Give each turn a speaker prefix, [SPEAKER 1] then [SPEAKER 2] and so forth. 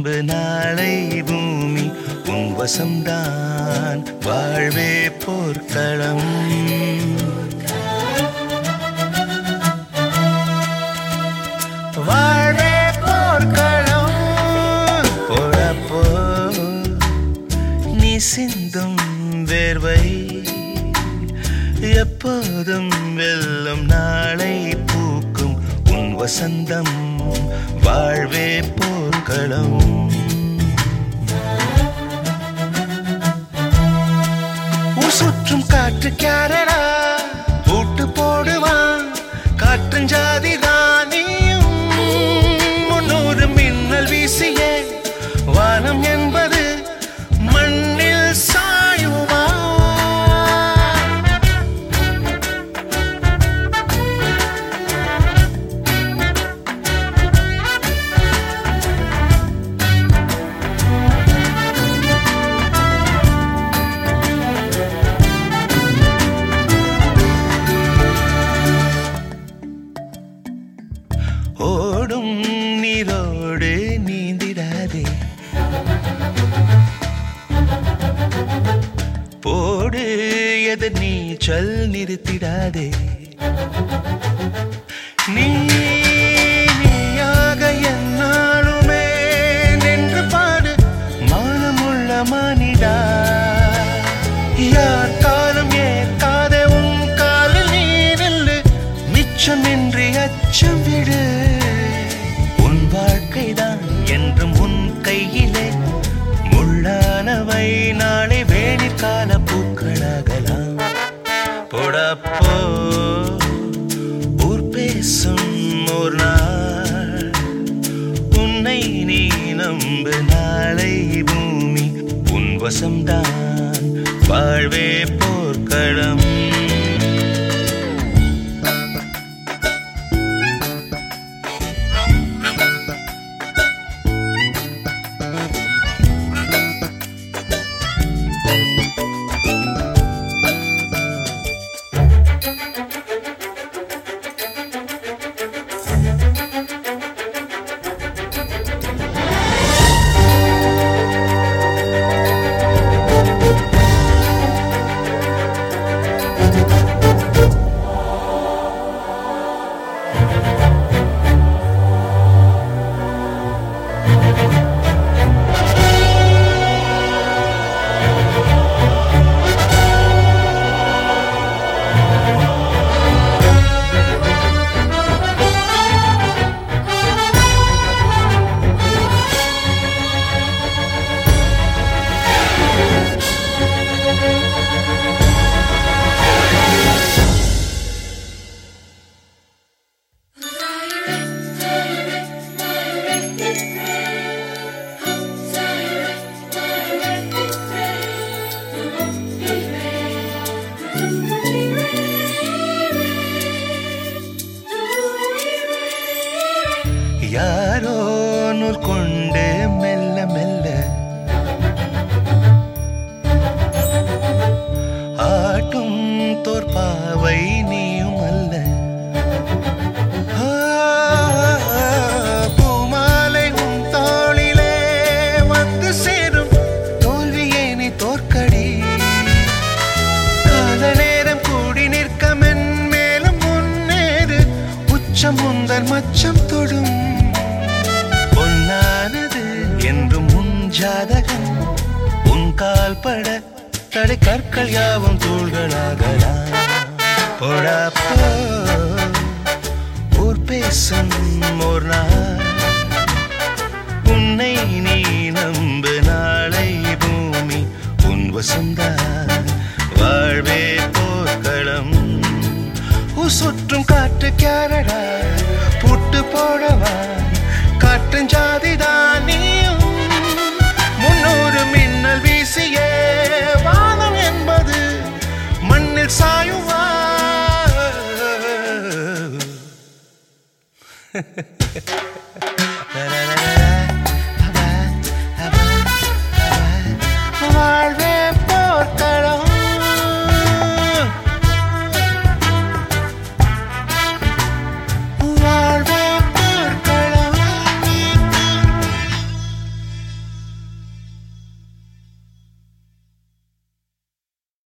[SPEAKER 1] நம்பு நாளை பூமி உன் வசம்தான் வாழ்வே போர்க்களம் வாழ்வே போர்க்களம் போடப்போ நீ சிந்தும் வேர்வை எப்போதும் வெல்லும் நாளை பூக்கும் உன் வசந்தம் வாழ்வே போர்க்களம் ஊர் சுற்றும் காற்று கேரடா பூட்டு போடுவான் காற்றும் ஜாதி தானியும் முன்னூறு மின்னல் வீசியே வானம் என்பது மண்ணில் சாயுமா ஓடும் நீரோடு நீந்திடாதே போடு எதிர் நீச்சல் நிறுத்திடாதே நீ நீயாக என்னாலுமே நின்று பாடு மானமுள்ள மானிடா யார் காலம் ஏற்காத உன் காலில் நீ நில்லு மிச்சமின்றி அச்சம் விடு உன் வாழ்க்கைதான் என்றும் உன் கையிலே முள்ளானவை நாளை வேணிற்கால பூக்களாகலாம் போடப்போ ஊர் பேசும் ஒரு நாள் உன்னை நீ நம்பு நாளை பூமி உன் வசம்தான் வாழ்வே போர்க்களம் யாரோ நூல் கொண்டு மெல்ல மெல்ல ஆட்டும் தோற்பாவை நீயும் அல்ல ஆ, பூமாலை உன் தோளிலே வந்து சேரும் தோல்வியை நீ தோற்கடி கால நேரம் கூடி நிற்க மென் மேலும் முன்னேறு உச்சம் முந்தன் மச்சம் தொடும் பொன்னானது என்றும் உன் ஜாதகம் உன் கால் பட தடை கற்கள் யாவும் தூள்களாகலாம் போடாப்போ ஊர் பேசும் ஒரு நாள் உன்னை நீ நம்பு நாளை பூமி உன் வசந்தான் வாழ்வே போர்க்களம் ஊர் சுற்றும் காற்று கேரடா புட்டு போடவா காற்றும் ஜாதிதான் நீயும் முன்னூறு மின்னல் வீசியே வானம் என்பது மண்ணில் சாயுவா